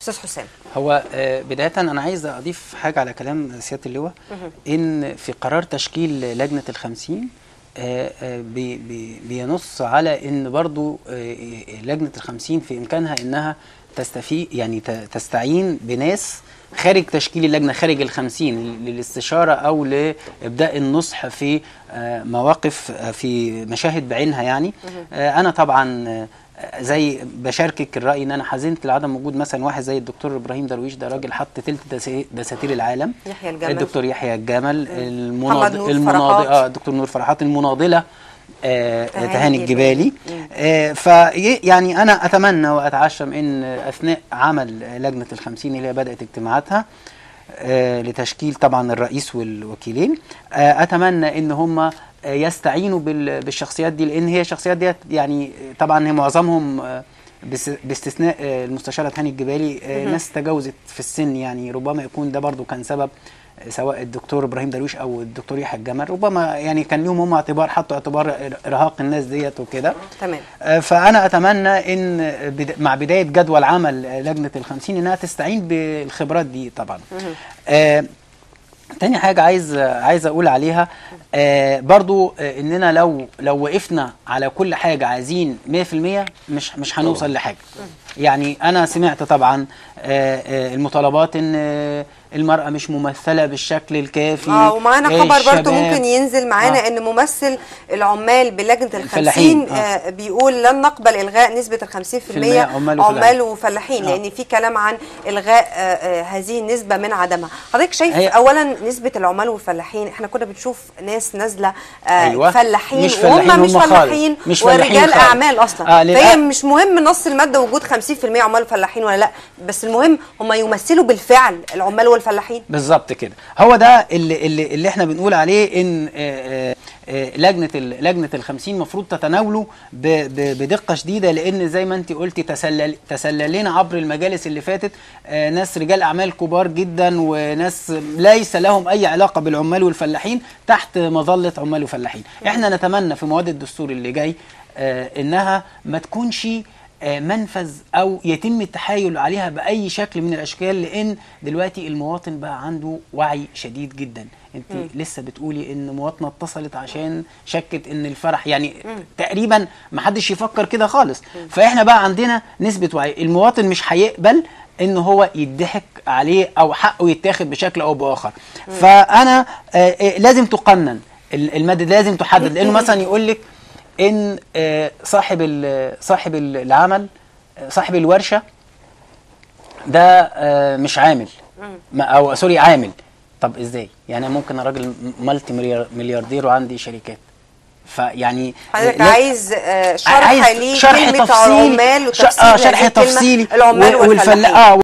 استاذ حسام هو آه، بداية أنا عايز أضيف حاجة على كلام سيادة اللواء إن في قرار تشكيل لجنة الخمسين آه، آه، بي- بي- بينص على إن برضو آه، لجنة الخمسين في إمكانها إنها تستفيد يعني ت- تستعين بناس خارج تشكيل اللجنة خارج الخمسين للاستشارة أو لإبداء النصح في آه، مواقف آه، في مشاهد بعينها يعني آه، أنا طبعا آه، زي بشاركك الراي ان انا حزنت لعدم وجود مثلا واحد زي الدكتور ابراهيم درويش ده راجل حط تلت دسا- دساتير العالم يحيى الجمل. الدكتور يحيى الجمل محمد المناض... نور المناض... فرحات. اه الدكتور نور فرحات المناضله آه تهاني تهاني الجبالي آه ف يعني انا اتمنى واتعشم ان اثناء عمل لجنه الخمسين اللي هي بدات اجتماعاتها آه لتشكيل طبعا الرئيس والوكيلين آه اتمنى ان هم آه، يستعينوا بال- بالشخصيات دي لان هي الشخصيات ديت يعني آه، طبعا هي معظمهم آه، بس- باستثناء آه، المستشاره هاني الجبالي آه، ناس تجاوزت في السن يعني ربما يكون ده برضو كان سبب آه، سواء الدكتور ابراهيم درويش او الدكتور يحيى الجمل ربما يعني كان لهم هم اعتبار حطوا اعتبار ارهاق الناس ديت وكده تمام آه، فانا اتمنى ان بد- مع بدايه جدول عمل آه، لجنه الخمسين انها تستعين بالخبرات دي طبعا آه، تاني حاجة عايز عايز أقول عليها آه برضو آه إننا لو لو وقفنا على كل حاجة عايزين 100% مش مش هنوصل لحاجة يعني أنا سمعت طبعا آه آه المطالبات إن آه المرأة مش ممثلة بالشكل الكافي اه ومعانا آه، خبر برضو الشباب. ممكن ينزل معانا آه. ان ممثل العمال بلجنه الفلاحين، الخمسين آه. آه بيقول لن نقبل الغاء نسبه الخمسين في المية عمال عمال وفلاحين. وفلاحين آه. لان في كلام عن الغاء آه آه هذه النسبه من عدمها حضرتك شايف هي- اولا نسبه العمال والفلاحين احنا كنا بنشوف ناس نازله آه أيوة. فلاحين مش فلاحين وهم مش هم خالص. فلاحين مش فلاحين ورجال خالص. اعمال اصلا آه، فهي للأ- مش مهم نص الماده وجود 50% عمال وفلاحين ولا لا بس المهم هم يمثلوا بالفعل العمال والفلاحين بالظبط كده هو ده اللي, اللي, اللي احنا بنقول عليه ان آه، آه، آه، لجنه ال- لجنه الخمسين المفروض تتناوله ب- ب- بدقه شديده لان زي ما انت قلتي تسلل تسللنا عبر المجالس اللي فاتت آه، ناس رجال اعمال كبار جدا وناس ليس لهم اي علاقه بالعمال والفلاحين تحت مظله عمال وفلاحين احنا نتمنى في مواد الدستور اللي جاي آه، انها ما تكونش آه، منفذ او يتم التحايل عليها باي شكل من الاشكال لان دلوقتي المواطن بقى عنده وعي شديد جدا انت مم. لسه بتقولي ان مواطنه اتصلت عشان شكت ان الفرح يعني تقريبا ما حدش يفكر كده خالص فاحنا بقى عندنا نسبه وعي المواطن مش هيقبل ان هو يضحك عليه او حقه يتاخد بشكل او باخر فانا آه، آه، لازم تقنن ال- الماده دي لازم تحدد لانه مثلا يقول لك ان آه، صاحب ال- صاحب ال- العمل آه، صاحب الورشه ده آه، مش عامل ما- او سوري عامل طب ازاي يعني أنا ممكن راجل مالتي مليار- ملياردير وعندي شركات فيعني حضرتك لا- عايز آه، شرح عايز ليه شرح كلمه تفصيلي عمال ش- وتفسير اه هذه شرح الكلمة، تفصيلي العمال و- والفلا- والفلاحين اه